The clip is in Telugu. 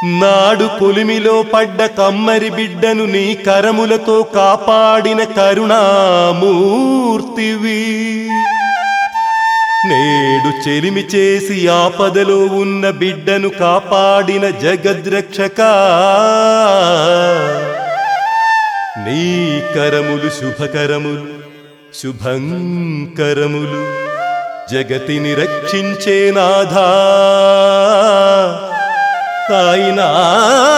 నాడు పొలిమిలో పడ్డ కమ్మరి బిడ్డను నీ కరములతో కాపాడిన కరుణామూర్తివి నేడు చెలిమి చేసి ఆపదలో ఉన్న బిడ్డను కాపాడిన జగద్రక్షక నీ కరములు శుభకరములు శుభంకరములు జగతిని రక్షించే నాథా తాయినా